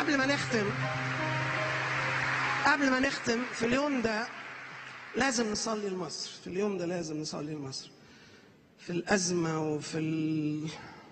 قبل ما نختم قبل ما نختم في اليوم ده لازم نصلي لمصر في اليوم ده لازم نصلي لمصر في الأزمة وفي ال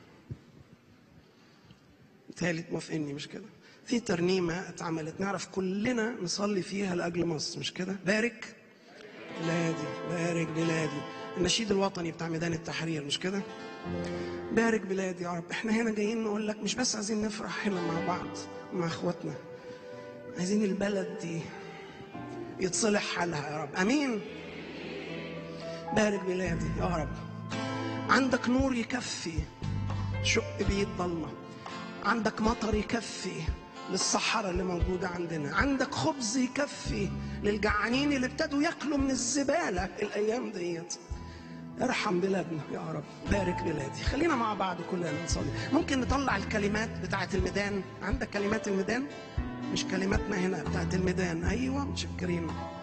تالي موافقني مش كده في ترنيمة اتعملت نعرف كلنا نصلي فيها لأجل مصر مش كده بارك بلادي بارك بلادي النشيد الوطني بتاع ميدان التحرير مش كده بارك بلادي يا رب احنا هنا جايين نقول لك مش بس عايزين نفرح هنا مع بعض مع اخواتنا عايزين البلد دي يتصلح حالها يا رب امين بارك بلادي يا رب عندك نور يكفي شق بيه الضلمه عندك مطر يكفي للصحراء اللي موجودة عندنا عندك خبز يكفي للجعانين اللي ابتدوا ياكلوا من الزبالة الأيام ديت ارحم بلادنا يا رب بارك بلادي خلينا مع بعض كلنا نصلي ممكن نطلع الكلمات بتاعت الميدان عندك كلمات الميدان مش كلماتنا هنا بتاعت الميدان ايوه متشكرين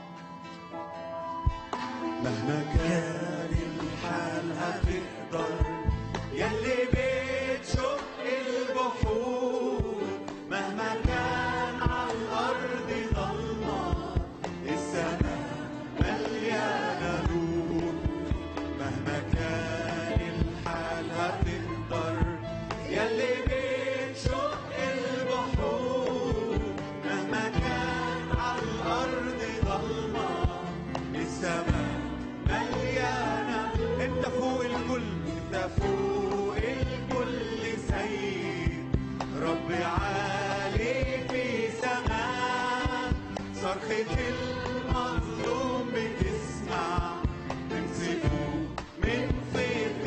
مهما كان الحال هتقدر يلي بتشق البحور مهما كان على الأرض ضلمة السماء مليانة نور مهما كان الحال هتقدر يلي بتشق البحور مهما كان على الأرض ضلمة السماء مليانة انت فوق الكل انت فوق الكل سيد رب عالي في سماء صرخة المظلوم بتسمع تمسكه من فيض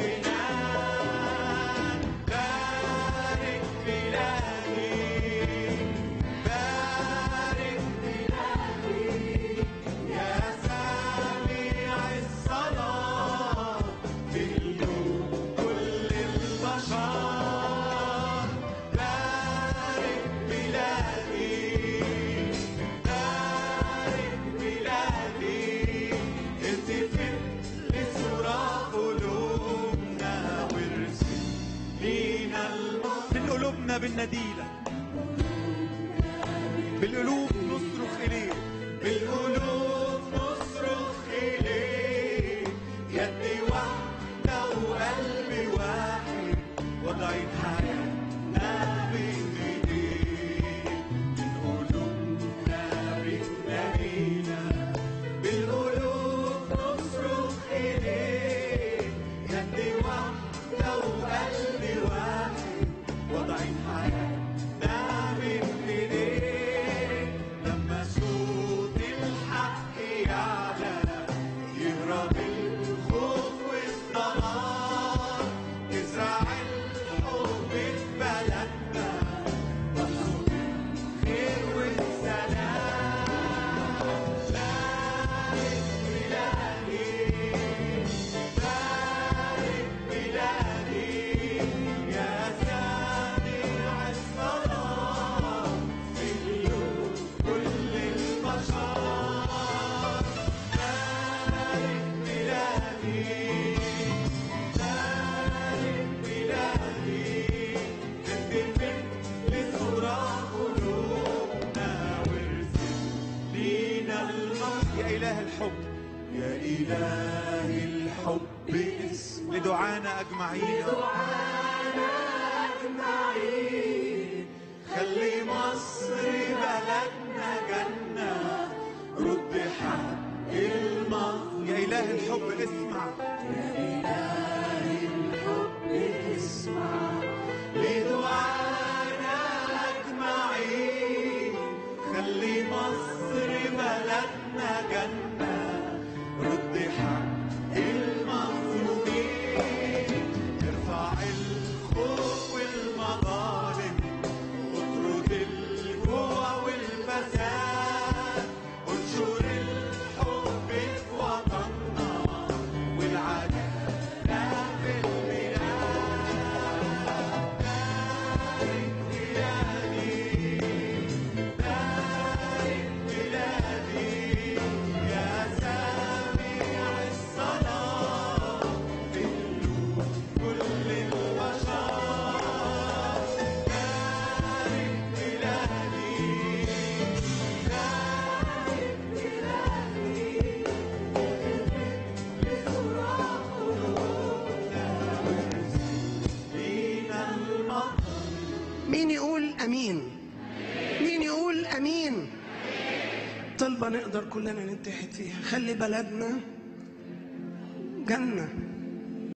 غنان بارك بلادي بارك بلادي يا سامع الصلاة في قلوب كل البشر بارك بلادي بارك بلادي التفت لصراخ قلوبنا وارسل لينا المصر من قلوبنا بالنديلة بالقلوب نصرخ إليه بالقلوب نصرخ إليه يدي واحدة وقلب واحد وضعين حياتنا بين إيديه من قلوبنا بالنبينا بالقلوب نصرخ إليه يدي واحدة وقلب واحد وضعين حياتنا بين إيديه لما صوت الحق يعلى يهرب الخوف والضلال تزرع الحب في بلدنا تحصد الخير والسلام بارك بلادي بارك بلادي يا سامع الصلاة في قلوب كل البشر بارك بلادي بارك بلادي تلتفت لصراخ قلوبنا وارسل لينا المصر يا إله الحب يا إله الحب اسم لدعانا أجمعين خلي مصر بلدنا جنة رد حق المصر يا إله الحب اسمع يا إله الحب اسمع لدعانا أجمعين خلي مصر بلدنا جنة رد حق المظلومين ارفع الخوف والمظالم اطرد الجوع والفساد انشر الحب في وطننا والعدالة في البلاد بارك بلادي بارك بلادي يا سامع الصلاة في قلوب كل البشر بارك بلادي امين مين يقول امين طلبه نقدر كلنا نتحد فيها خلي بلدنا جنه